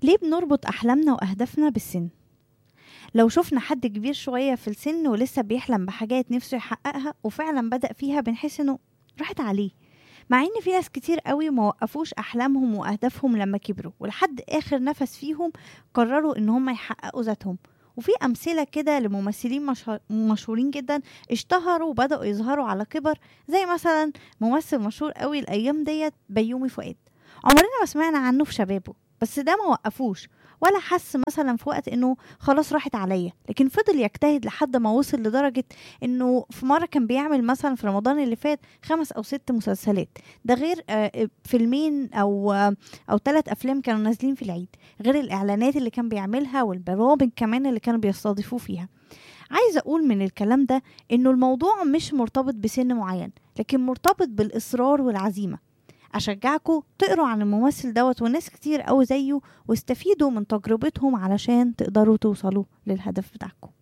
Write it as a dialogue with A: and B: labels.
A: ليه بنربط أحلامنا وأهدافنا بالسن؟ لو شفنا حد كبير شوية في السن ولسه بيحلم بحاجات نفسه يحققها وفعلا بدأ فيها بنحس إنه راحت عليه مع إن في ناس كتير قوي ما وقفوش أحلامهم وأهدافهم لما كبروا ولحد آخر نفس فيهم قرروا إن هم يحققوا ذاتهم وفي أمثلة كده لممثلين مشهور- مشهورين جدا اشتهروا وبدأوا يظهروا على كبر زي مثلا ممثل مشهور قوي الأيام ديت بيومي فؤاد عمرنا ما سمعنا عنه في شبابه بس ده ما وقفوش ولا حس مثلا في وقت انه خلاص راحت عليا لكن فضل يجتهد لحد ما وصل لدرجة انه في مرة كان بيعمل مثلا في رمضان اللي فات خمس او ست مسلسلات ده غير آه، فيلمين او آه، او ثلاث افلام كانوا نازلين في العيد غير الاعلانات اللي كان بيعملها والبرامج كمان اللي كانوا بيستضيفوه فيها عايزة أقول من الكلام ده إنه الموضوع مش مرتبط بسن معين لكن مرتبط بالإصرار والعزيمة أشجعكم تقروا عن الممثل دوت وناس كتير أوي زيه واستفيدوا من تجربتهم علشان تقدروا توصلوا للهدف بتاعكم